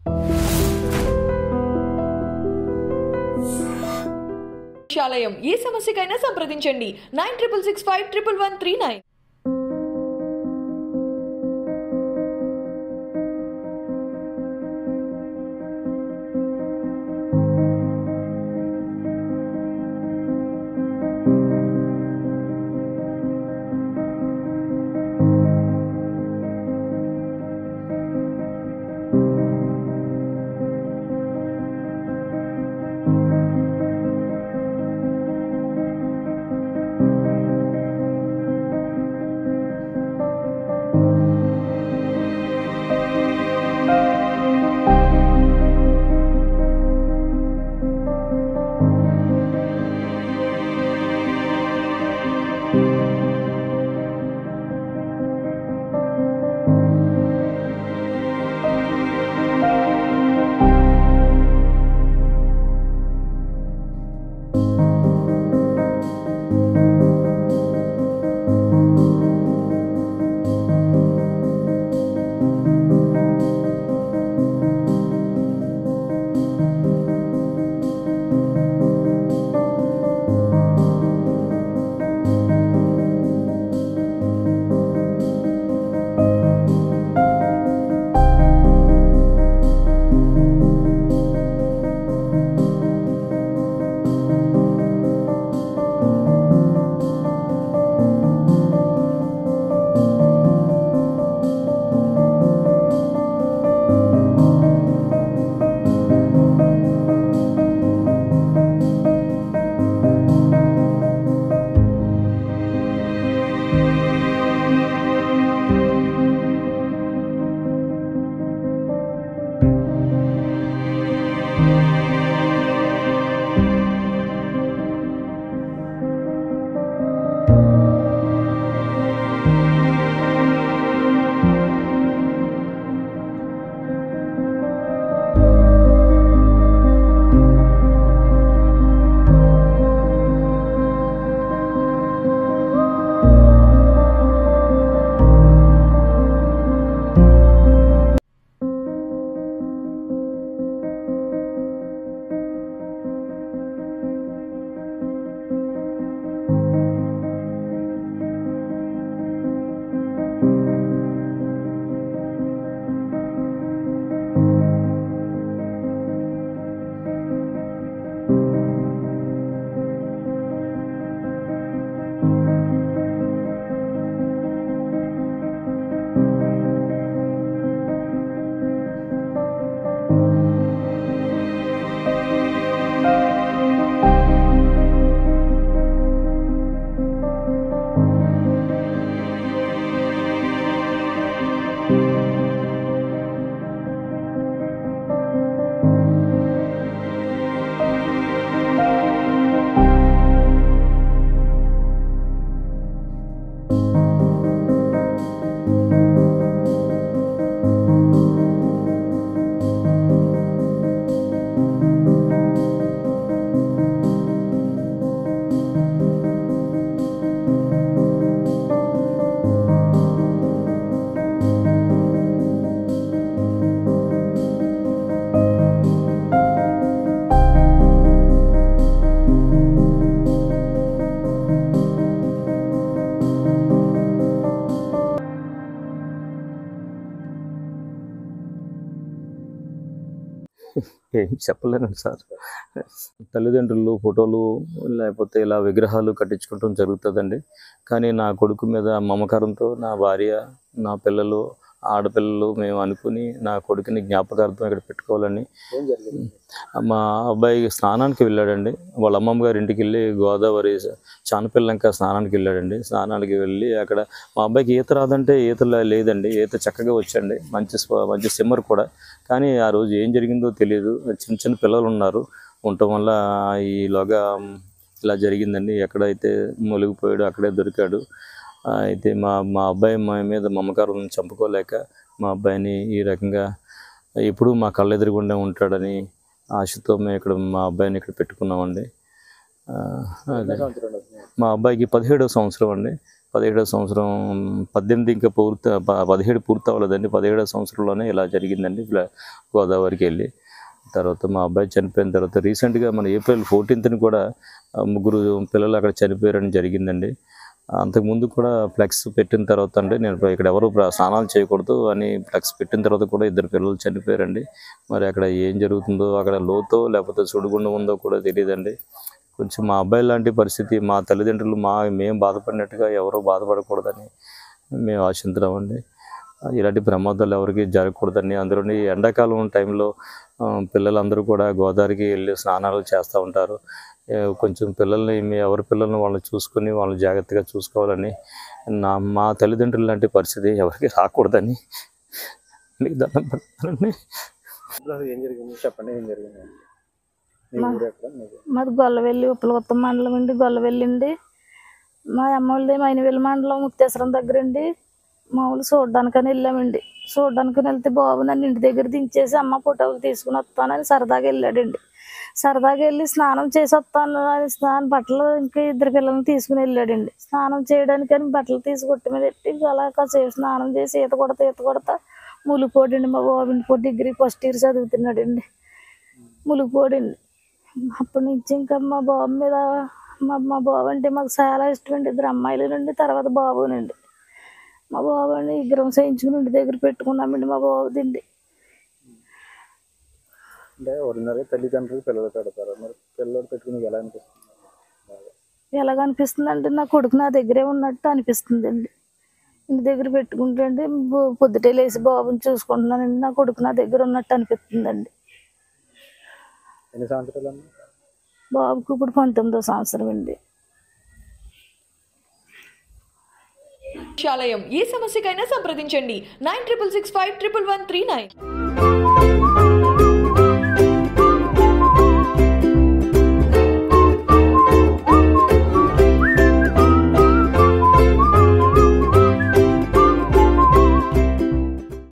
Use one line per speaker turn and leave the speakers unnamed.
శాలయం ఏ సమస్యకైనా సంప్రదించండి nine triple six five triple one three nine
ఏం చెప్పలేనండి సార్ తల్లిదండ్రులు ఫోటోలు లేకపోతే ఇలా విగ్రహాలు కట్టించుకోవటం జరుగుతుందండి కానీ నా కొడుకు మీద మమకారంతో నా భార్య నా పిల్లలు ఆడపిల్లలు మేము అనుకుని నా కొడుకుని జ్ఞాపకార్థం ఇక్కడ పెట్టుకోవాలని మా అబ్బాయి స్నానానికి వెళ్ళాడండి వాళ్ళ అమ్మమ్మ గారి ఇంటికి వెళ్ళి గోదావరి చానపిల్లంక స్నానానికి వెళ్ళాడండి స్నానానికి వెళ్ళి అక్కడ మా అబ్బాయికి ఈత రాదంటే ఈత లేదండి ఈత చక్కగా వచ్చండి మంచి స్వ- మంచి సిమ్మర్ కూడా కానీ ఆ రోజు ఏం జరిగిందో తెలియదు చిన్న చిన్న పిల్లలు ఉన్నారు ఉండటం వల్ల ఈలోగా ఇలా జరిగిందండి ఎక్కడైతే మునిగిపోయాడు అక్కడే దొరికాడు ఆ, అయితే మా మా అబ్బాయి మా మీద మమకారం చంపుకోలేక మా అబ్బాయిని ఈ రకంగా ఎప్పుడూ మా కళ్ళెదురుగుండా ఉంటాడని ఆశతో మేము ఇక్కడ మా అబ్బాయిని ఇక్కడ పెట్టుకున్నామండి ఆ, అదే మా అబ్బాయికి పదిహేడవ సంవత్సరం అండి పదిహేడో సంవత్సరం పద్దెనిమిది ఇంకా పూర్తి ప- పదిహేడు పూర్తి అవ్వలేదండి పదిహేడో సంవత్సరంలోనే ఇలా జరిగిందండి ఇలా గోదావరికి వెళ్ళి తర్వాత మా అబ్బాయి చనిపోయిన తర్వాత రీసెంట్గా మన ఏప్రిల్ ఫోర్టీన్త్ని కూడా ఆ, ముగ్గురు పిల్లలు అక్కడ చనిపోయారని జరిగిందండి అంతకుముందు కూడా ఫ్లెక్స్ పెట్టిన తర్వాత అంటే నేను ఇప్పుడు ఇక్కడ ఎవరు ప్ర- స్నానాలు చేయకూడదు అని ఫ్లెక్స్ పెట్టిన తర్వాత కూడా ఇద్దరు పిల్లలు చనిపోయారండి మరి అక్కడ ఏం జరుగుతుందో అక్కడ లోతో లేకపోతే సుడిగుండం ఉందో కూడా తెలియదండి కొంచెం మా అబ్బాయి లాంటి పరిస్థితి మా తల్లిదండ్రులు మా మేము బాధపడినట్టుగా ఎవరో బాధపడకూడదని మేము ఆశిస్తున్నామండి ఇలాంటి ప్రమాదాలు ఎవరికి జరగకూడదని అందులోని ఈ ఎండాకాలం టైంలో ఆ, పిల్లలందరూ కూడా గోదావరికి వెళ్ళి స్నానాలు చేస్తూ ఉంటారు ఏ, కొంచెం పిల్లల్ని మీ ఎవరి పిల్లల్ని వాళ్ళు చూసుకుని వాళ్ళు జాగ్రత్తగా చూసుకోవాలని నా మా తల్లిదండ్రులు లాంటి పరిస్థితి ఎవరికి రాకూడదని మీకు దండం పెడతానండి
అసలు ఏం జరిగింది చెప్పండి ఏం జరిగింది మీ
మా-
ఊరు ఎక్కడ మీది
మాది గొల్లవెల్లి ఉప్పలగుత్తం మండలం అండి గొల్లవెల్లి అండి మా అమ్మోళ్ళది మైనవెల్లి మండలం ముక్తేశ్వరం దగ్గర అండి మామూలు చూడడానికని వెళ్ళామండి చూడడానికని వెళ్తే బాబు నన్ను ఇంటి దగ్గర దించేసి అమ్మ ఫోటోలు తీసుకుని వస్తానని సరదాగా వెళ్ళాడండి సరదాగా వెళ్ళి స్నానం చేసి వస్తాను అని స్నానం బట్టలు ఇంకా ఇద్దరు పిల్లల్ని తీసుకుని వెళ్ళాడండి స్నానం చేయడానికి అని బట్టలు తీసుకొట్టి మీద పెట్టి ఇంకా అలా కాసేపు స్నానం చేసి ఈత కొడతా ఈత కొడతా ములిపోడండి మా బాబు ఇంటికి డిగ్రీ ఫస్ట్ ఇయర్ చదువుతున్నాడండి ములిపోడండి అప్పటి నుంచి ఇంకా మా బాబు మీద మా మా బాబు అంటే మాకు చాలా ఇష్టం అండి ఇద్దరు అమ్మాయిలు నుండి తర్వాత బాబునండి మా బాబు అండి విగ్రహం చేయించుకుని ఇంటి దగ్గర పెట్టుకున్నామండి మా బాబుదండి
అంటే ordinary తల్లిదండ్రులు పిల్లలు పెడతారు మరి పిల్లలు పెట్టుకుని ఎలా అనిపిస్తుంది బాగా.
ఎలాగ అనిపిస్తుంది అంటే నా కొడుకు నా దగ్గరే ఉన్నట్టు అనిపిస్తుంది అండి ఇంటి దగ్గర పెట్టుకుంటే అండి బొ- పొద్దుటే లేచి బాబుని చూసుకుంటున్నానండి నా కొడుకు నా దగ్గర ఉన్నట్టు అనిపిస్తుందండి
ఎన్ని సంవత్సరాలు అమ్మా
బాబుకి ఇప్పుడు పంతొమ్మిదో సంవత్సరం అండి
శాలయం ఏ సమస్యకైనా సంప్రదించండి nine triple six five triple one three nine